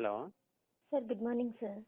Hello sir good morning sir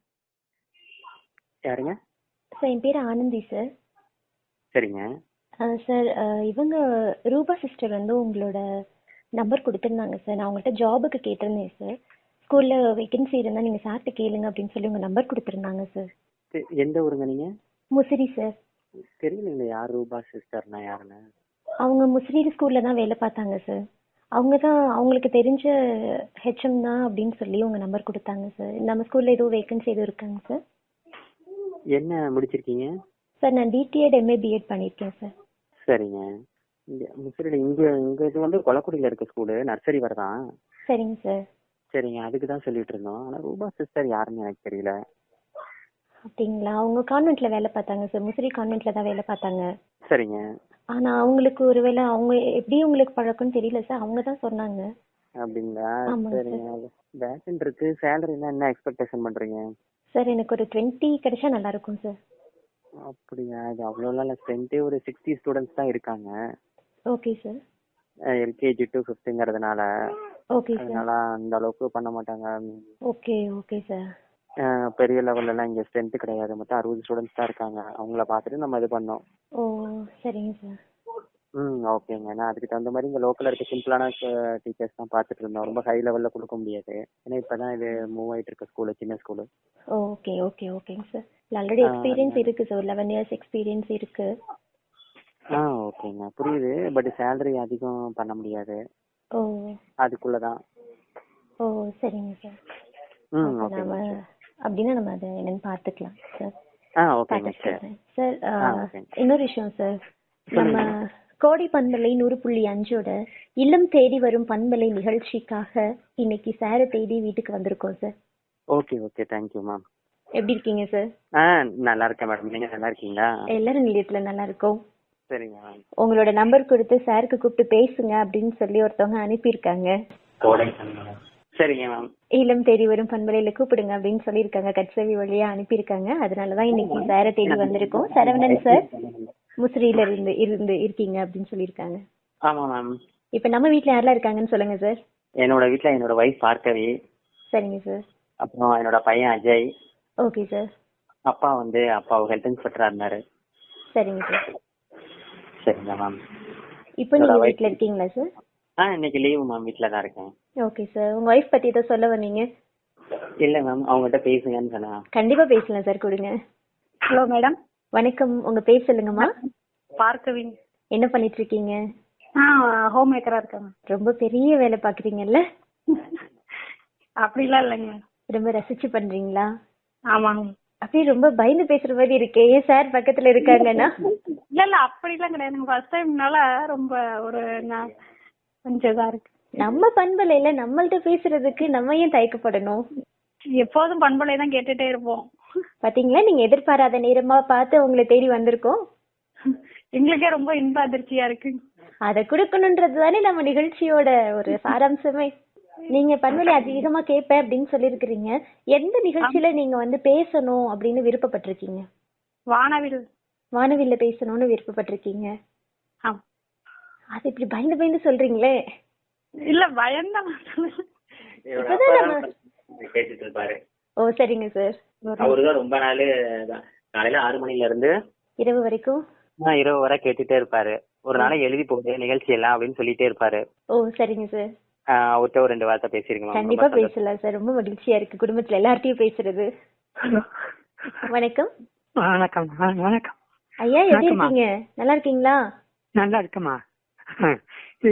யாருங்க sir என் பேர் ஆனந்தி சார் சரிங்க சார் இவங்க ரூபா சிஸ்டர் வந்து உங்களோட நம்பர் கொடுத்துருந்தாங்க சார் நான் உங்கள்கிட்ட ஜாபுக்கு கேட்டிருந்தேன் சார் ஸ்கூலில் வேகன்சி இருந்தால் நீங்கள் சார்கிட்ட கேளுங்க அப்படின்னு சொல்லி உங்கள் நம்பர் கொடுத்துருந்தாங்க சார் தெ- எந்த ஊருங்க நீங்க முசிறி சார் தெரியலங்க யார் ரூபா சிஸ்டர்னா யாருன்னு அவங்க முசிறி ஸ்கூலில் தான் வேலை பார்த்தாங்க சார் அவங்க தான் அவங்களுக்கு தெரிஞ்ச ஹெச்எம் தான் அப்படின்னு சொல்லி உங்கள் நம்பர் கொடுத்தாங்க சார் நம்ம ஸ்கூலில் எதுவும் வேகன்சி எதுவும் இருக்காங்க சார் என்ன முடிச்சிருக்கீங்க சார் நான் டிடிஎட் எம்ஏ பிஎட் பண்ணியிருக்கேன் சார் சரிங்க இங்க முசிறியில் இங்க இங்க இது வந்து கொலக்குடியில இருக்க ஸ்கூலு நர்சரி வரதான் சரிங்க சார் சரிங்க அதுக்கு தான் சொல்லிட்டு இருந்தோம் ஆனா ரூபா சிஸ்டர் யாருன்னு எனக்கு தெரியல அப்படிங்களா அவங்க கான்வென்ட்ல வேலை பார்த்தாங்க சார் முசிறி கான்வென்ட்ல தான் வேலை பார்த்தாங்க சரிங்க ஆனா அவங்களுக்கு ஒருவேளை அவங்க எப்படி உங்களுக்கு பழக்கம்னு தெரியல சார் அவங்க தான் சொன்னாங்க அப்படிங்களா ஆமாங்க சரிங்க வேக்கன்ட் இருக்கு சேலரிலாம் என்ன எக்ஸ்பெக்டேஷன் பண்றீங்க சார் எனக்கு ஒரு டுவெண்ட்டி கிடைச்சா நல்லா இருக்கும் சார் அப்படியா இது அவ்வளோலாம் இல்லை ஸ்ட்ரென்த்தே ஒரு சிக்ஸ்டி ஸ்டூடெண்ட்ஸ் தான் இருக்காங்க ஓகே சார் எல்கேஜி டு ஃபிஃப்த்துங்கிறதுனால ஓகே சார் அதனால அந்த அளவுக்கு பண்ண மாட்டாங்க ஓகே ஓகே சார் அஹ் பெரிய லெவல்ல எல்லாம் இங்க ஸ்ட்ரென்த் கிடையாது மொத்தம் அறுபது ஸ்டூடெண்ட்ஸ் தான் இருக்காங்க அவங்கள பார்த்துட்டு நம்ம இது பண்ணோம் ஓ சரிங்க சார் ம் ஓகேங்க நான் அதுக்கு தகுந்த மாதிரி இங்க லோக்கல்ல இருக்க சிம்பிளான டீச்சர்ஸ் தான் பார்த்துட்டு இருந்தோம் ரொம்ப ஹை லெவல்ல கொடுக்க முடியாது ஏன்னா இப்பதான் இது மூவ் ஆயிட்டு இருக்க ஸ்கூலு சின்ன ஸ்கூலு ஓகே ஓகே ஓகேங்க சார் ஆல்ரெடி ஆ, எக்ஸ்பீரியன்ஸ் இருக்கு சார் ஒரு லெவன் இயர்ஸ் எக்ஸ்பீரியன்ஸ் இருக்கு ஆ ஓகேங்க புரியுது பட் சேலரி அதிகம் பண்ண முடியாது ஓ அதுக்குள்ளதான் ஓ சரிங்க சார் ம் அப்ப நம்ம ஓகேங்க அப்படின்னா நம்ம அதை என்னன்னு பார்த்துக்கலாம் சார் ஆ ஓகேங்க பார்த்துட்டு சரி சொல்றேன். சார் ஆ, ஆ, ஓகேங்க. இன்னொரு விஷயம் சார் நம்ம கோடி பண்பலை நூறு புள்ளி அஞ்சோட இல்லம் தேடி வரும் பண்பலை நிகழ்ச்சிக்காக இன்னைக்கு சாரை தேடி வீட்டுக்கு வந்திருக்கோம் sir okay okay thank you ma'am எப்படி இருக்கீங்க சார் ஆ நல்லா இருக்கேன் மேடம் நீங்க நல்லா இருக்கீங்களா எல்லாரும் நிலையத்துல நல்லா இருக்கோம் சரிங்க மேம் உங்களோட நம்பர் கொடுத்து சாருக்கு கூப்பிட்டு பேசுங்க அப்படின்னு சொல்லி ஒருத்தவங்க அனுப்பியிருக்காங்க சரிங்க மேம் இல்லம் தேடி வரும் பண்பலையில கூப்பிடுங்க அப்படின்னு சொல்லியிருக்காங்க கட்சவி வழியா அனுப்பியிருக்காங்க அதனாலதான் இன்னைக்கு சாரை தேடி வந்திருக்கோம் சரவணன் சார் முசிறியில இருந்து இருந்து இருக்கீங்க அப்படின்னு சொல்லியிருக்காங்க ஆமா மேம் இப்ப நம்ம வீட்ல யாரெல்லாம் இருக்காங்கன்னு சொல்லுங்க சார் என்னோட வீட்ல என்னோட ஒய்ஃப் பார்க்கவி சரிங்க சார் அப்புறம் என்னோட பையன் அஜய் ஓகே சார் அப்பா வந்து அப்பா ஹெல்த் இன்ஸ்பெக்டரா இருந்தாரு சரிங்க சார் சரிங்க மேம் இப்போ நீங்க வீட்ல இருக்கீங்களா சார் ஆ இன்னைக்கு லீவு மேம் வீட்டில் தான் இருக்கேன் ஓகே சார் உங்க ஒய்ஃப் பத்தி ஏதோ சொல்ல வந்தீங்க இல்லை மேம் அவங்ககிட்ட பேசுங்கன்னு சொன்னேன் கண்டிப்பா பேசலாம் சார் கொடுங்க ஹலோ மேடம் வணக்கம் உங்க பேர் சொல்லுங்கம்மா பார்க்கவின் என்ன பண்ணிட்டு இருக்கீங்க ஆ ஹோம் மேக்கரா இருக்காங்க ரொம்ப பெரிய வேலை பாக்குறீங்கல்ல அப்படிலாம் இல்லைங்க ரொம்ப ரசிச்சு பண்றீங்களா ஆமாங்க அப்படியே ரொம்ப பயந்து பேசுற மாதிரி இருக்கே ஏன் சார் பக்கத்துல இருக்காங்கன்னா இல்ல இல்ல அப்படிலாம் கிடையாதுங்க ஃபர்ஸ்ட் டைம்னால ரொம்ப ஒரு ந- கொஞ்சம் இதா இருக்கு நம்ம பண்பலையில நம்மள்ட்ட பேசுறதுக்கு நம்ம ஏன் தயக்கப்படணும் எப்போதும் பண்பலை தான் கேட்டுட்டே இருப்போம் பாத்தீங்களா நீங்க எதிர்பாராத நேரமா பார்த்து உங்களை தேடி வந்திருக்கோம் எங்களுக்கே ரொம்ப இன்ப அதிர்ச்சியா இருக்கு அதை கொடுக்கணுன்றது தானே நம்ம நிகழ்ச்சியோட ஒரு சாராம்சமே நீங்க பண்பலை அதிகமா கேட்பேன் அப்படின்னு சொல்லியிருக்கிறீங்க எந்த நிகழ்ச்சியில நீங்க வந்து பேசணும் அப்படின்னு விருப்பப்பட்டிருக்கீங்க வானவில் வானவில்ல பேசணும்னு விருப்பப்பட்டிருக்கீங்க ஆ அது இப்படி பயந்து பயந்து சொல்றீங்களே இல்ல பயந்த இப்பதான் நம்ம- கேட்டுட்டு இருப்பாரு ஓ சரிங்க சார் அவரு தான் ரொம்ப நாள் காலையில ஆறு மணில இருந்து இரவு வரைக்கும் ஆ, இரவு வரை கேட்டுட்டே இருப்பாரு ஒரு நாளைக்கு எழுதி போடு நிகழ்ச்சி எல்லாம் அப்படின்னு சொல்லிட்டே இருப்பாரு ஓ சரிங்க சார் ஆ, அவர்கிட்ட ஒரு ரெண்டு வார்த்தை பேசிருக்கேன் மேம். கண்டிப்பா ரொம்ப சந்தோஷம். பேசலாம் சார் ரொம்ப மகிழ்ச்சியா இருக்கு குடும்பத்துல எல்லார்ட்டையும் பேசுறது வணக்கம் வணக்கம் வணக்கம் ஐயா எப்படி வணக்கம்மா. இருக்கீங்க நல்லா இருக்கீங்களா நல்லா இருக்குமா